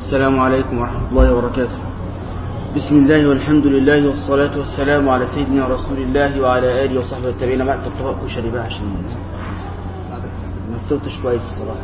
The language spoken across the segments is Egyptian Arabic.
السلام عليكم ورحمة الله وبركاته بسم الله والحمد لله والصلاة والسلام على سيدنا رسول الله وعلى آله وصحبه التابعين ما تطبق كشري بقى عشان ما فطرتش كويس بصراحة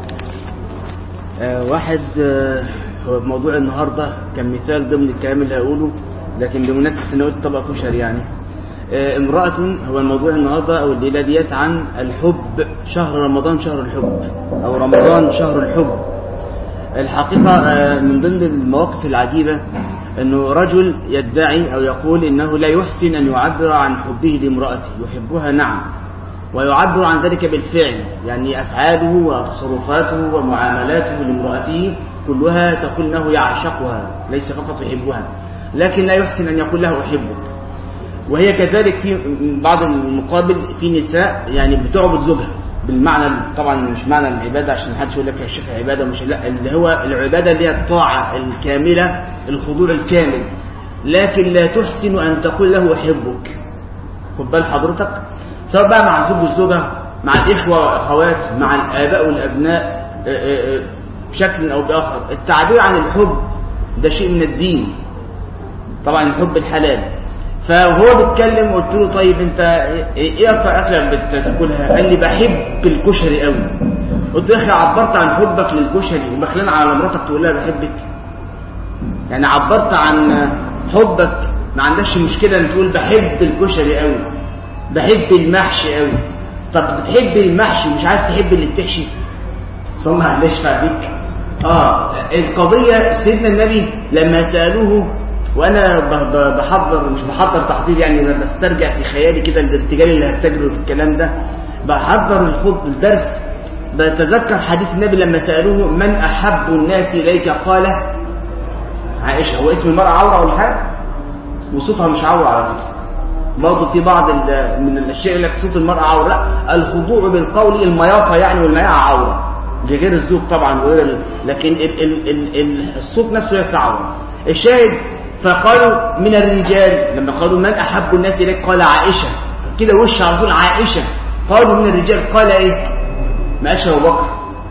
آه واحد آه هو موضوع النهاردة كان مثال ضمن الكلام اللي هقوله لكن بمناسبة ان قلت طبق كشري يعني آه امرأة هو الموضوع النهاردة او الليلة ديت عن الحب شهر رمضان شهر الحب او رمضان شهر الحب الحقيقة من ضمن المواقف العجيبة أنه رجل يدعي أو يقول إنه لا يحسن أن يعبر عن حبه لامرأته يحبها نعم ويعبر عن ذلك بالفعل يعني أفعاله وتصرفاته ومعاملاته لامرأته كلها تقول أنه يعشقها ليس فقط يحبها لكن لا يحسن أن يقول له أحبك وهي كذلك في بعض المقابل في نساء يعني بتعبد زوجها بالمعنى طبعا مش معنى العبادة عشان محدش يقول لك الشيخ عبادة مش لا اللي هو العبادة اللي هي الطاعة الكاملة الخضوع الكامل لكن لا تحسن أن تقول له أحبك خد بال حضرتك سواء بقى مع الزوج والزوجة مع الإخوة والأخوات مع الآباء والأبناء بشكل أو بآخر التعبير عن الحب ده شيء من الدين طبعا الحب الحلال فهو بيتكلم قلت له طيب انت ايه اكتر اكله بتاكلها قال لي بحب الكشري قوي قلت له يا اخي عبرت عن حبك للكشري وبخلان على مراتك تقول لها بحبك يعني عبرت عن حبك ما عندكش مشكله ان تقول بحب الكشري قوي بحب المحشي قوي طب بتحب المحشي مش عارف تحب اللي بتحشي صلى على يشفع بيك اه القضيه سيدنا النبي لما سالوه وانا بحضر مش بحضر تحضير يعني بسترجع في خيالي كده الارتجال اللي هرتجله في الكلام ده بحضر الخط الدرس بتذكر حديث النبي لما سالوه من احب الناس اليك قال عائشه هو اسم المراه عوره ولا حاجه وصوتها مش عوره على فكره برضه في بعض من الاشياء اللي صوت المراه عوره لا الخضوع بالقول المياصه يعني والمياعه عوره لغير الزوج طبعا وغير لكن ال ال ال الصوت نفسه ليس عوره الشاهد فقالوا من الرجال لما قالوا من أحب الناس إليك قال عائشة كده وش على طول عائشة قالوا من الرجال قال إيه ما قالش أبو بكر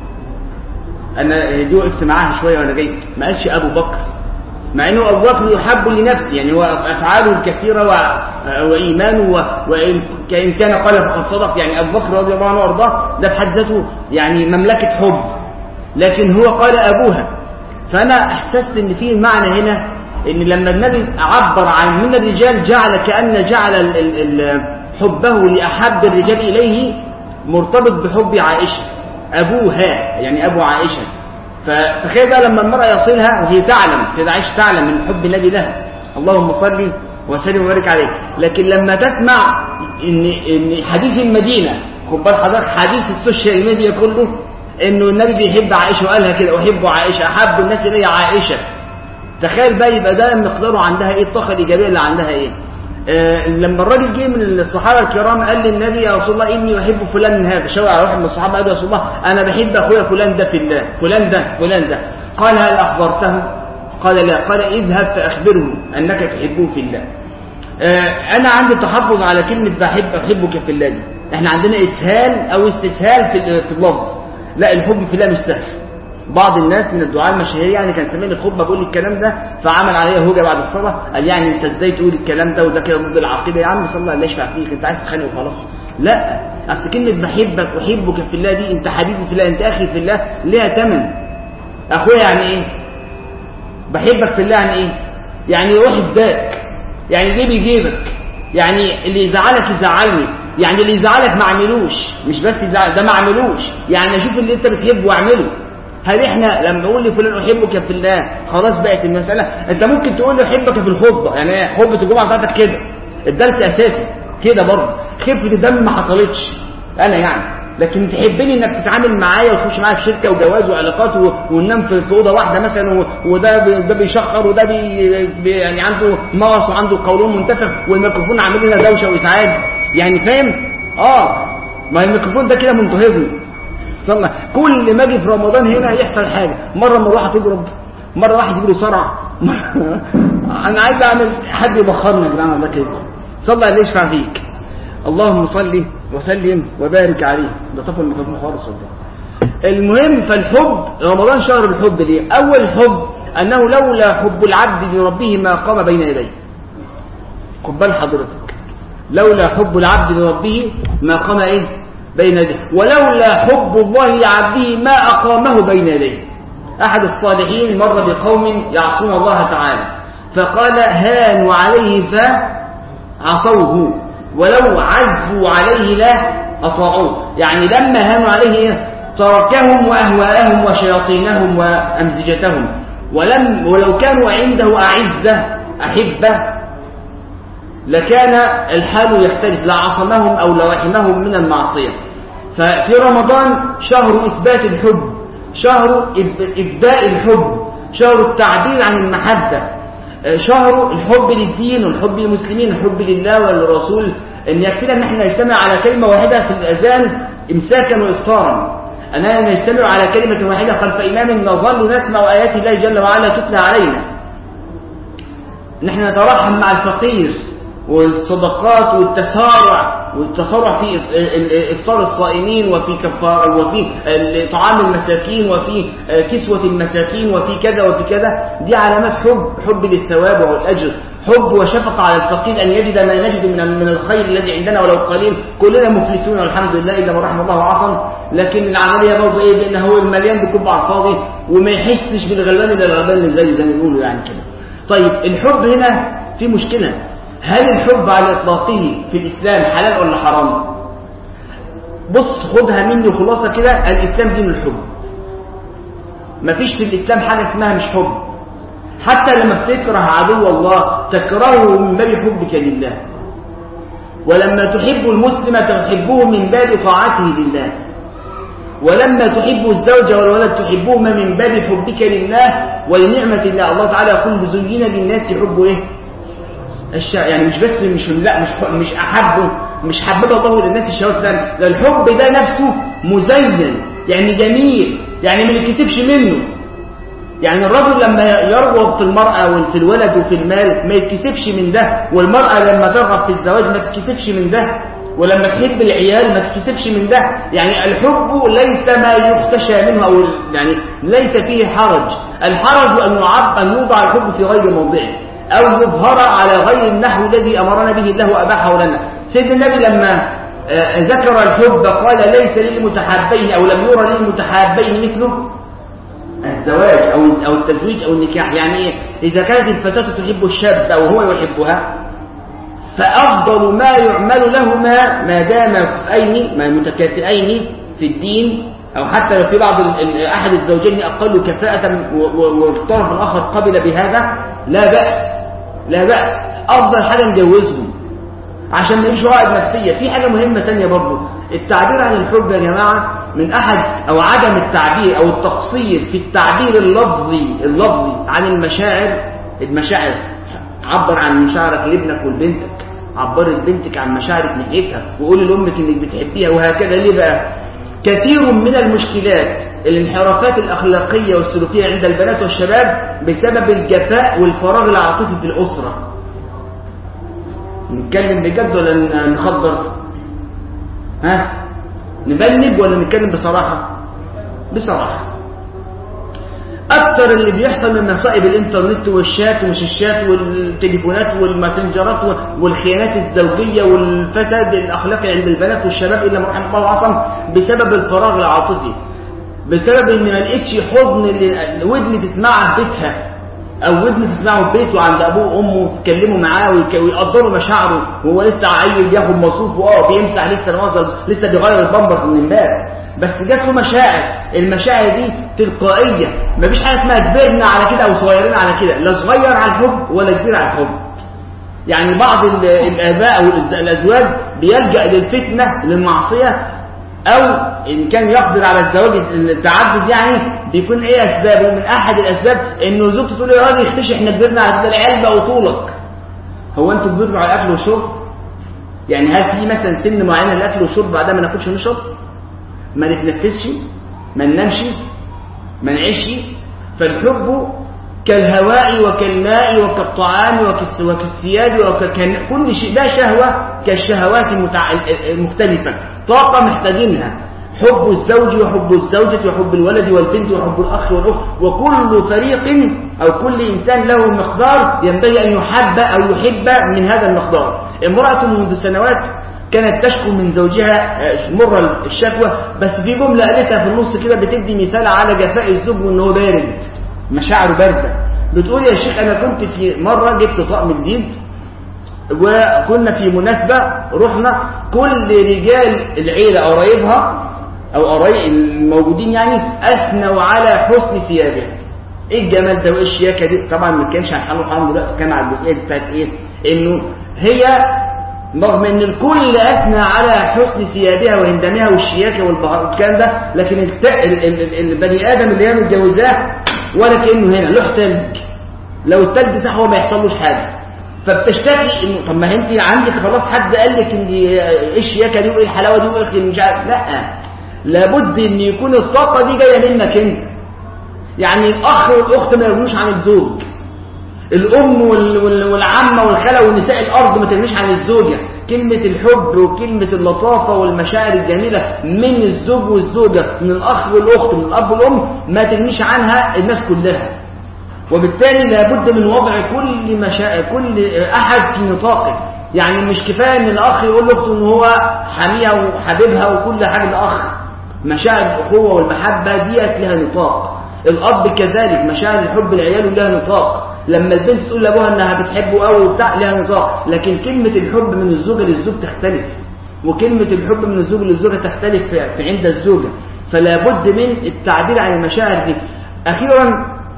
أنا دي وقفت معاها شوية وأنا جاي ما قالش أبو بكر مع أنه أبو بكر يحب لنفسه يعني هو أفعاله الكثيرة و... وإيمانه و... وإن كان قال فقد صدق يعني أبو بكر رضي الله عنه وأرضاه ده بحد ذاته يعني مملكة حب لكن هو قال أبوها فأنا أحسست أن في معنى هنا ان لما النبي عبر عن من الرجال جعل كأن جعل ال ال ال حبه لأحب الرجال إليه مرتبط بحب عائشة أبوها يعني أبو عائشة فتخيل بقى لما المرأة يصلها وهي تعلم سيدة عائشة تعلم من حب النبي لها اللهم صل وسلم وبارك عليه لكن لما تسمع ان ان حديث المدينة خد بال حضرتك حديث السوشيال ميديا كله انه النبي بيحب عائشة وقالها كده احب عائشة احب الناس الي عائشة تخيل بقى يبقى ده مقداره عندها ايه الطاقه الايجابيه اللي عندها ايه آه لما الراجل جه من الصحابه الكرام قال للنبي يا رسول الله اني احب فلان من هذا شاور على واحد من الصحابه قال يا رسول الله انا بحب اخويا فلان ده في الله فلان ده فلان ده قال هل اخبرته قال لا قال اذهب فاخبره انك تحبه في الله آه انا عندي تحفظ على كلمه بحب احبك في الله دي احنا عندنا اسهال او استسهال في في اللفظ لا الحب في الله مش سهل بعض الناس من الدعاء المشاهير يعني كان سامعني الخطبه بقول الكلام ده فعمل عليا هوجه بعد الصلاه قال يعني انت ازاي تقول الكلام ده وده كده ضد العقيده يا عم صلى الله عليه يشفع فيك انت عايز تتخانق وخلاص لا اصل كلمه بحبك احبك في الله دي انت حبيبي في الله انت اخي في الله ليها ثمن اخويا يعني ايه بحبك في الله يعني ايه يعني روح افداك يعني جيبي جيبك يعني اللي يزعلك يزعلني يعني اللي يزعلك ما اعملوش مش بس يزعل ده ما اعملوش يعني اشوف اللي انت بتحبه واعمله هل احنا لما اقول لفلان احبك في الله خلاص بقت المساله انت ممكن تقول له احبك في الخطبه يعني خطبه الجمعه بتاعتك كده الدرس اساسي كده برضه خفه الدم ما حصلتش انا يعني لكن تحبني انك تتعامل معايا وتخش معايا في شركه وجواز وعلاقات وننام في اوضه واحده مثلا وده ده بيشخر وده بي يعني عنده مغص وعنده قولون منتفخ والميكروفون عامل لنا دوشه وازعاج يعني فاهم اه ما الميكروفون ده كده منتهضني صلى كل ما اجي في رمضان هنا يحصل حاجه مره مروحه تضرب مره واحد يجي له صرع انا عايز اعمل حد يبخرني يا جماعه ده كده صلى عليه يشفع فيك اللهم صل وسلم وبارك عليه ده طفل الميكروفون خالص والله المهم فالحب رمضان شهر الحب ليه أول حب أنه لولا حب العبد لربه ما قام بين يديه خد بال حضرتك لولا حب العبد لربه ما قام إيه بين يديه ولولا حب الله لعبده ما أقامه بين يديه أحد الصالحين مر بقوم يعصون الله تعالى فقال هانوا عليه فعصوه ولو عزوا عليه لا أطاعوه يعني لما هانوا عليه تركهم وأهواءهم وشياطينهم وأمزجتهم ولم ولو كانوا عنده أعزة أحبة لكان الحال يختلف لعصمهم أو لوحمهم من المعصية ففي رمضان شهر إثبات الحب شهر إبداء الحب شهر التعبير عن المحبة شهر الحب للدين والحب للمسلمين الحب لله وللرسول ان يكفينا ان احنا نجتمع على كلمة واحدة في الأذان إمساكا وإفطارا أننا نجتمع على كلمة واحدة خلف إمام نظل نسمع آيات الله جل وعلا تتلى علينا نحن نترحم مع الفقير والصدقات والتسارع والتسارع في افطار الصائمين وفي كفار وفي طعام المساكين وفي كسوة المساكين وفي كذا وفي كذا دي علامات حب حب للثواب والاجر حب وشفقة على الفقير أن يجد ما نجد من من الخير الذي عندنا ولو قليل كلنا مفلسون والحمد لله إلا من رحم الله وعصم لكن العملية برضه إيه بأن هو المليان بيكب على الفاضي وما يحسش بالغلبان إلا الغلبان اللي زي زي ما بيقولوا يعني كده طيب الحب هنا في مشكلة هل الحب على إطلاقه في الإسلام حلال ولا حرام بص خدها مني خلاصة كده الإسلام دين الحب مفيش في الإسلام حاجة اسمها مش حب حتى لما بتكره عدو الله تكرهه من باب حبك لله ولما تحب المسلم تحبه من باب طاعته لله ولما تحب الزوج والولد تحبهما من باب حبك لله ولنعمة الله الله تعالى يقول زين للناس حب ايه الشع... يعني مش بس مش لا مش مش احبه مش حبب الله للناس الشهوات ده ده الحب ده نفسه مزين يعني جميل يعني ما يتكسبش منه يعني الرجل لما يرغب في المرأة وفي الولد وفي المال ما يتكسبش من ده والمرأة لما ترغب في الزواج ما تتكسبش من ده ولما تحب العيال ما تتكسبش من ده يعني الحب ليس ما يختشى منه أو يعني ليس فيه حرج الحرج أن يعب أن يوضع الحب في غير موضعه أو يظهر على غير النحو الذي أمرنا به الله وأباحه لنا سيدنا النبي لما ذكر الحب قال ليس للمتحابين أو لم يرى للمتحابين مثله الزواج أو أو التزويج أو النكاح يعني إذا كانت الفتاة تحب الشاب أو هو يحبها فأفضل ما يعمل لهما ما دام كفئين ما متكافئين في الدين أو حتى لو في بعض أحد الزوجين أقل كفاءة والطرف الآخر قبل بهذا لا بأس لا بأس أفضل حاجة نجوزهم عشان ما يجيش عقد نفسية في حاجة مهمة تانية برضه التعبير عن الحب يا جماعة من أحد أو عدم التعبير أو التقصير في التعبير اللفظي اللفظي عن المشاعر المشاعر عبر عن مشاعرك لابنك ولبنتك عبرت بنتك عن مشاعرك ناحيتها وقولي لأمك إنك بتحبيها وهكذا ليه بقى كثير من المشكلات الانحرافات الأخلاقية والسلوكية عند البنات والشباب بسبب الجفاء والفراغ العاطفي في الأسرة نتكلم بجد ولا نخضر ها نبلج ولا نتكلم بصراحة بصراحة أكثر اللي بيحصل من مصائب الإنترنت والشات ومش الشات والتليفونات والماسنجرات والخيانات الزوجية والفساد الأخلاقي عند البنات والشباب إلا رحمه الله وعصم بسبب الفراغ العاطفي بسبب إن ما لقيتش حضن اللي ودن تسمعها في بيتها أو ودن تسمعه في بيته عند أبوه وأمه يتكلموا معاه ويقدروا مشاعره وهو لسه عيل ياخد مصروفه اه بيمسح لسه نوصل لسه بيغير البامبرز من امبارح بس جات له مشاعر المشاعر دي تلقائيه مفيش حاجه اسمها كبرنا على كده او صغيرين على كده لا صغير على الحب ولا كبير على الحب يعني بعض الاباء او الازواج بيلجا للفتنه للمعصيه او ان كان يقدر على الزواج التعدد يعني بيكون ايه اسبابه من احد الاسباب انه زوجته تقول يا راجل اختشي احنا كبرنا على كده العيال بقوا طولك هو انتوا كبرتوا على الاكل والشرب يعني هل في مثلا سن معينه للاكل والشرب بعدها ما ناكلش ونشرب ما نتنفسش ما ننامش ما نعيش فالحب كالهواء وكالماء وكالطعام وكالثياب وكل شيء ده شهوة كالشهوات المختلفة طاقة محتاجينها حب الزوج وحب الزوجة وحب الولد والبنت وحب الأخ والأخت وكل فريق أو كل إنسان له مقدار ينبغي أن يحب أو يحب من هذا المقدار امرأة منذ سنوات كانت تشكو من زوجها مر الشكوى بس في جملة قالتها في النص كده بتدي مثال على جفاء الزوج وان هو بارد مشاعره باردة بتقول يا شيخ أنا كنت في مرة جبت طقم جديد وكنا في مناسبة رحنا كل رجال العيلة قرايبها أو قرايب الموجودين يعني أثنوا على حسن ثيابها إيه الجمال ده وإيه الشياكة دي طبعا ما كانش هنحلوا حرام دلوقتي كان على الجزئية دي بتاعت إيه إنه هي رغم ان الكل اثنى على حسن ثيابها وهندامها والشياكه والبهار والكلام ده لكن الت... ال... ال... البني ادم اللي هي متجوزاه ولا كانه هنا له تلج لو التلج صح هو ما يحصلوش حاجه فبتشتكي انه طب ما انت عندك خلاص حد قال لك ان ايه الشياكه دي وايه الحلاوه دي وايه مش عارف لا لابد ان يكون الطاقه دي جايه منك انت يعني الاخ والاخت ما يغنوش عن الزوج الام والعمه والخاله ونساء الارض ما تغنيش عن الزوجه كلمه الحب وكلمه اللطافه والمشاعر الجميله من الزوج والزوجه من الاخ والاخت من الاب والام ما تغنيش عنها الناس كلها وبالتالي لابد من وضع كل مشا... كل احد في نطاقه يعني مش كفايه ان الاخ يقول لاخته ان هو حاميها وحبيبها وكل حاجه الاخ مشاعر الاخوه والمحبه ديت لها نطاق الاب كذلك مشاعر الحب لعياله لها نطاق لما البنت تقول لابوها انها بتحبه قوي وبتاع لها نطاق لكن كلمه الحب من الزوجه للزوج تختلف وكلمه الحب من الزوج للزوجه تختلف في عند الزوجه فلا بد من التعبير عن المشاعر دي اخيرا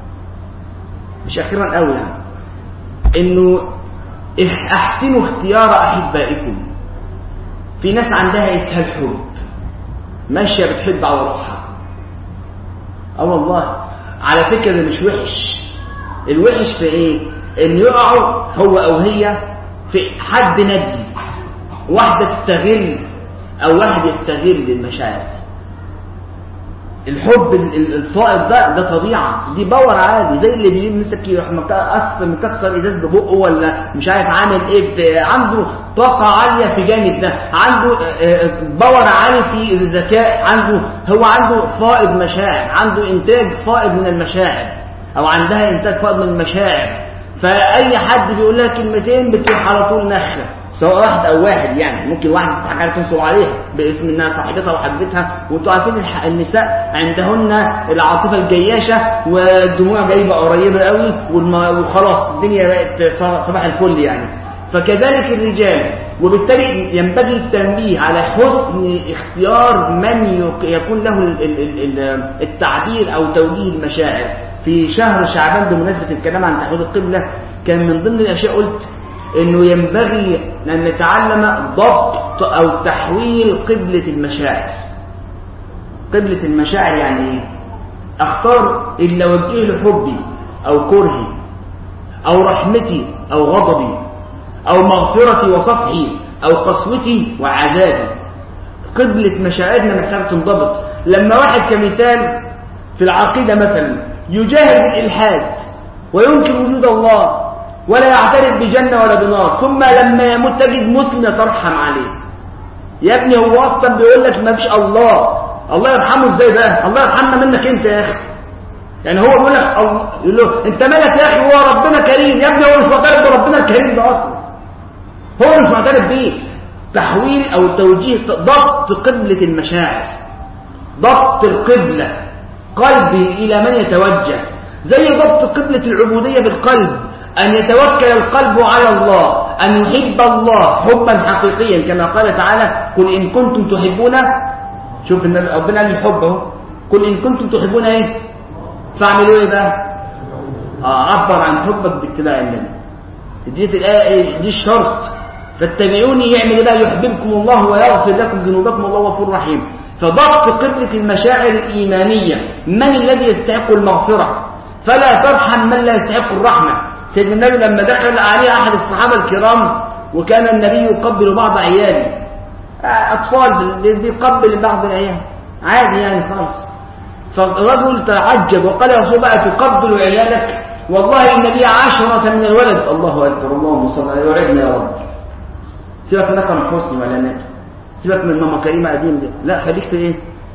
مش اخيرا قوي يعني انه احسنوا اختيار احبائكم في ناس عندها اسهال حب ماشيه بتحب على روحها اه والله على فكره ده مش وحش الوحش في ايه ان يقعوا هو او هي في حد ندي واحده تستغل او واحد يستغل المشاعر الحب الفائض ده ده طبيعه دي باور عادي زي اللي بيمسك يروح مكسر مكسر ازاز ببقه ولا مش عارف عامل ايه في عنده طاقه عاليه في جانب ده عنده باور عالي في الذكاء عنده هو عنده فائض مشاعر عنده انتاج فائض من المشاعر او عندها انتاج فائض من المشاعر فاي حد بيقول لها كلمتين بتروح على طول نخله سواء واحد او واحد يعني ممكن واحد تضحك عليها تنصب عليها باسم انها صاحبتها وحبتها وانتوا عارفين النساء عندهن العاطفه الجياشه والدموع جايبه قريبه قوي وخلاص الدنيا بقت صباح الفل يعني فكذلك الرجال وبالتالي ينبغي التنبيه على حسن اختيار من يكون له التعبير او توجيه المشاعر في شهر شعبان بمناسبه الكلام عن تحويل القبله كان من ضمن الاشياء قلت انه ينبغي ان نتعلم ضبط او تحويل قبلة المشاعر قبلة المشاعر يعني ايه اختار اللي اوجه له حبي او كرهي او رحمتي او غضبي او مغفرتي وصفحي او قسوتي وعذابي قبلة مشاعرنا محتاجة تنضبط لما واحد كمثال في العقيدة مثلا يجاهد الإلحاد وينكر وجود الله ولا يعترف بجنة ولا بنار ثم لما يموت تجد مسلم يترحم عليه يا ابني هو اصلا بيقول لك ما فيش الله الله يرحمه ازاي بقى الله يرحمنا منك انت يا اخي يعني هو بيقول لك الله يقول له انت مالك يا اخي هو ربنا كريم يا ابني هو مش معترف بربنا الكريم ده اصلا هو مش معترف بيه تحويل او توجيه ضبط قبلة المشاعر ضبط القبلة قلبي الى من يتوجه زي ضبط قبلة العبودية بالقلب أن يتوكل القلب على الله أن يحب الله حبا حقيقيا كما قال تعالى قل إن كنتم تحبون شوف إن ربنا قال الحب اهو قل إن كنتم تحبون إيه فاعملوا إيه بقى آه عبر عن حبك باتباع النبي دي الآية دي الشرط فاتبعوني يعمل إيه بقى يحببكم الله ويغفر لكم ذنوبكم الله غفور رحيم فضبط قبلة المشاعر الإيمانية من الذي يستحق المغفرة فلا ترحم من لا يستحق الرحمة سيدنا النبي لما دخل عليه أحد الصحابة الكرام وكان النبي يقبل بعض عياله أطفال بيقبل بعض العيال عادي يعني خالص فالرجل تعجب وقال يا رسول الله تقبل عيالك والله إن لي عشرة من الولد الله أكبر اللهم صل عليه وعدنا يا رب سيبك من رقم حسني ولا نادي سيبك من ماما كريمة قديم دي لا خليك في ايه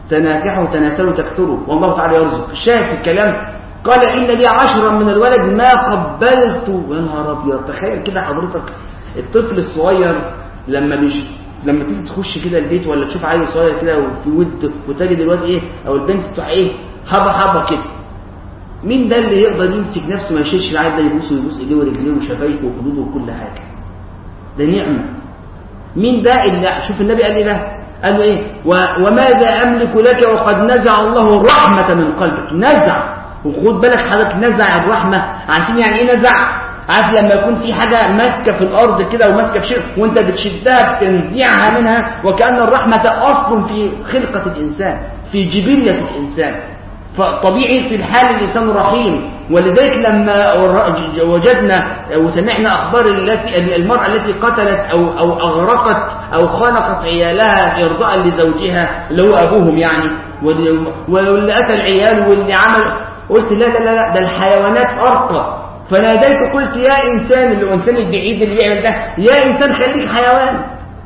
تناكحوا تناسلوا تكثروا والله تعالى يرزق الشاهد في الكلام قال إن لي عشرا من الولد ما قبلت يا نهار أبيض تخيل كده حضرتك الطفل الصغير لما بيش لما تيجي تخش كده البيت ولا تشوف عيل صغير كده وفي ود وتجد الواد ايه او البنت بتاع ايه هبه هبه كده مين ده اللي يقدر يمسك نفسه ما يشيلش العيل ده يبوسه ويبوس ايديه ورجليه وشفايفه وخدوده وكل حاجه ده نعمه مين ده اللي شوف النبي قال ايه بقى قال له ايه و- وماذا املك لك وقد نزع الله الرحمه من قلبك نزع وخد بالك حضرتك نزع الرحمه عارفين يعني ايه نزع عارف لما يكون في حاجه ماسكه في الارض كده وماسكه في شيء وانت بتشدها بتنزعها منها وكان الرحمه اصل في خلقه الانسان في جبله الانسان فطبيعي في الحال الإنسان رحيم ولذلك لما وجدنا وسمعنا أخبار التي المرأة التي قتلت أو, أو أغرقت أو خنقت عيالها إرضاء لزوجها اللي هو أبوهم يعني واللي واللي أتى العيال واللي عمل قلت لا لا لا ده الحيوانات أرقى فناديت قلت يا إنسان اللي هو إنسان البعيد اللي بيعمل ده يا إنسان خليك حيوان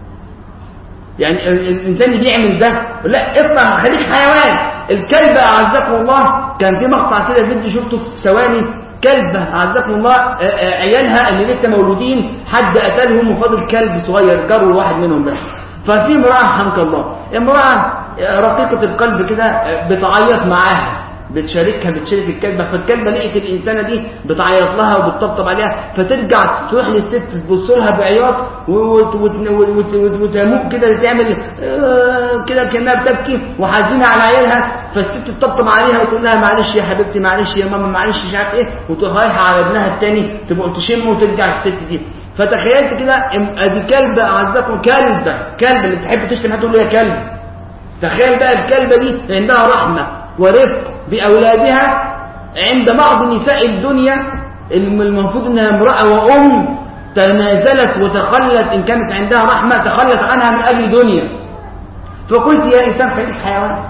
يعني الإنسان اللي بيعمل ده لا اطلع خليك حيوان الكلبة أعزكم الله كان في مقطع كده فيديو شفته في ثواني كلبة أعزكم الله آه، آه، عيالها اللي لسه مولودين حد قتلهم وفاضل كلب صغير جروا واحد منهم بس ففي امرأة حمك الله امرأة آه، رقيقة القلب كده آه، بتعيط معاها بتشاركها بتشارك الكلبة فالكلبة لقيت الإنسانة دي بتعيط لها وبتطبطب عليها فترجع تروح للست تبص لها بعياط وت- وت- وت- وت- وتموق كده تعمل آه، كده كأنها بتبكي وحزينة على عيالها فالست تطبطب عليها وتقول لها معلش يا حبيبتي معلش يا ماما معلش مش عارف ايه وتروح رايحة على ابنها التاني تبقى تشمه وترجع الست دي فتخيلت كده ام- ادي كلبة اعزكم كلبة كلب اللي بتحب تشتم هتقول له يا كلب تخيل بقى الكلبة دي عندها رحمة ورفق بأولادها عند بعض نساء الدنيا الم- المفروض انها امرأة وأم تنازلت وتخلت إن كانت عندها رحمة تخلت عنها من أجل دنيا فقلت يا إنسان خليك حيوان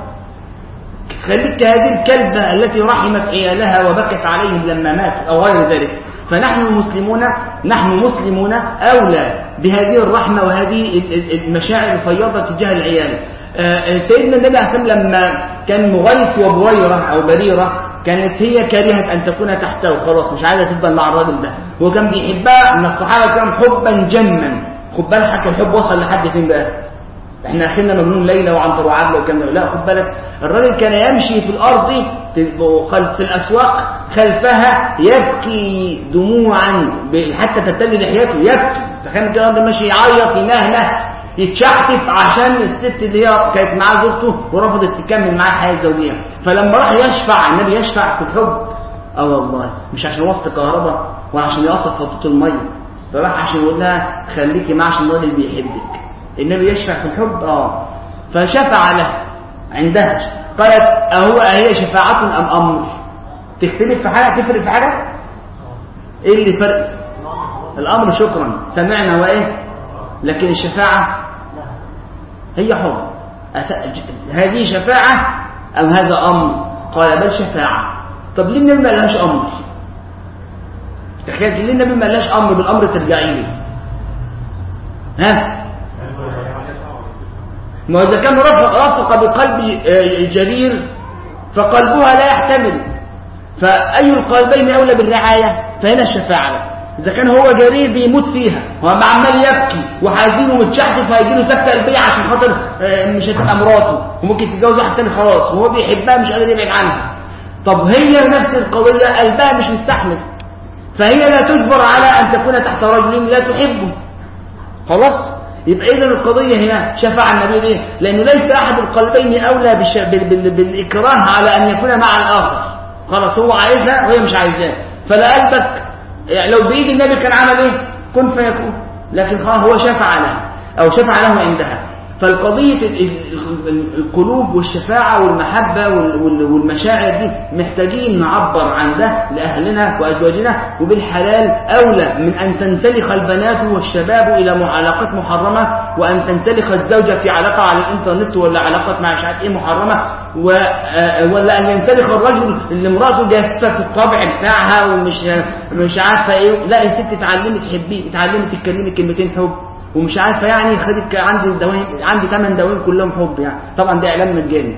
خليك كهذه الكلبة التي رحمت عيالها وبكت عليهم لما ماتوا أو غير ذلك فنحن المسلمون نحن مسلمون أولى بهذه الرحمة وهذه ال- ال- المشاعر الفياضة تجاه العيال آه، سيدنا النبي عليه الصلاة والسلام لما كان مغيث وبويرة أو بريرة كانت هي كارهة أن تكون تحته خلاص مش عايزة تفضل مع الراجل ده وكان بيحبها من الصحابة كان حبا جما خد بالك حتى الحب وصل لحد فين بقى احنا اخرنا مجنون ليلى وعنتر وعبله والكلام ده لا خد بالك الراجل كان يمشي في الارض في خلف في الاسواق خلفها يبكي دموعا ب- حتى تبتدي لحيته يبكي تخيل كده الراجل ماشي يعيط ينهنه يتشحتف عشان الست اللي هي كانت معاه زوجته ورفضت تكمل معاه الحياه الزوجيه فلما راح يشفع النبي يشفع في الحب اه والله مش عشان وسط كهرباء ولا عشان يقسط خطوط الميه فراح عشان يقول لها خليكي معاه عشان الراجل بيحبك النبي يشفع في الحب اه فشفع له عندها قالت أهو أهي شفاعة أم أمر تختلف في حاجة تفرق في حاجة إيه اللي فرق الأمر شكرا سمعنا وإيه لكن الشفاعة هي حب أت- هذه شفاعة أم هذا أمر قال بل شفاعة طب ليه النبي ما قالهاش أمر تخيل ليه النبي ما قالهاش أمر بالأمر ترجعي له ها ما إذا كان رفق, رفق بقلب آه، جرير فقلبها لا يحتمل فأي القلبين أولى بالرعاية فهنا الشفاعة بقى. إذا كان هو جرير بيموت فيها وهو عمال يبكي وحزين ومتشحتف وهيجي له سكتة قلبية عشان خاطر آه، مش هتبقى مراته وممكن تتجوز واحد تاني خلاص وهو بيحبها مش قادر يبعد عنها طب هي نفس القضية قلبها مش مستحمل فهي لا تجبر على أن تكون تحت رجل لا تحبه خلاص يبقى اذا القضيه هنا شفع النبي ليه لانه ليس احد القلبين اولى بالش... بال... بال... بالاكراه على ان يكون مع الاخر خلاص هو عايزها وهي مش عايزاه فلا قلبك يعني لو بايد النبي كان عمل ايه كن فيكون لكن خلاص هو شفع لها او شفع له عندها فالقضية ال- ال- ال- القلوب والشفاعة والمحبة وال- وال- والمشاعر دي محتاجين نعبر عن ده لأهلنا وأزواجنا وبالحلال أولى من أن تنسلخ البنات والشباب إلى علاقات محرمة وأن تنسلخ الزوجة في علاقة على الإنترنت ولا علاقات مع مش عارف إيه محرمة و- آه، ولا أن ينسلخ الرجل اللي مراته جافة في الطبع بتاعها ومش مش عارفة إيه لا الست اتعلمي تحبيه اتعلمي تتكلمي كلمتين حب ومش عارفه يعني خدت عندي دوايم عندي ثمان دوايم كلهم حب يعني طبعا ده اعلان مجاني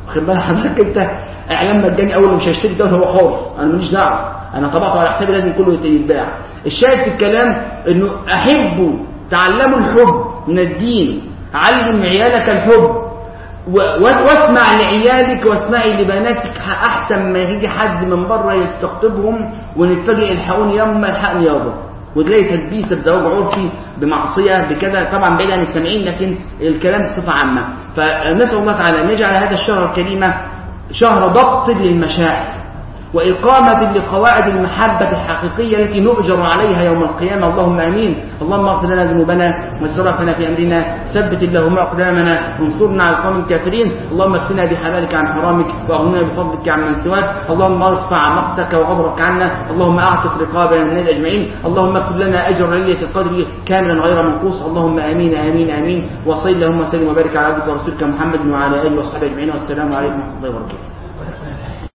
واخد بالك حضرتك انت اعلام مجاني اول مش هشتري ده هو حر انا ماليش دعوه انا طبعته على حسابي لازم كله يتباع الشاهد في الكلام انه احبوا تعلموا الحب من الدين علم عيالك الحب و- واسمع لعيالك واسمعي لبناتك احسن ما يجي حد من بره يستقطبهم ونتفاجئ الحقوني يما الحقني يابا وتلاقي تدبيسه بزواج عرفي بمعصيه بكذا طبعا بعيد عن السامعين لكن الكلام بصفه عامه فنسال الله تعالى ان يجعل هذا الشهر الكريم شهر ضبط للمشاعر وإقامة لقواعد المحبة الحقيقية التي نؤجر عليها يوم القيامة اللهم آمين اللهم اغفر لنا ذنوبنا واسرافنا في أمرنا ثبت اللهم أقدامنا انصرنا على القوم الكافرين اللهم اكفنا بحلالك عن حرامك وأغننا بفضلك عن من سواك اللهم ارفع مقتك وغضبك عنا اللهم أعتق رقابنا من النار أجمعين اللهم اكتب لنا أجر ليلة القدر كاملا غير منقوص اللهم آمين آمين آمين وصل اللهم وسلم وبارك على عبدك ورسولك محمد وعلى آله وصحبه أجمعين والسلام عليكم ورحمة الله وبركاته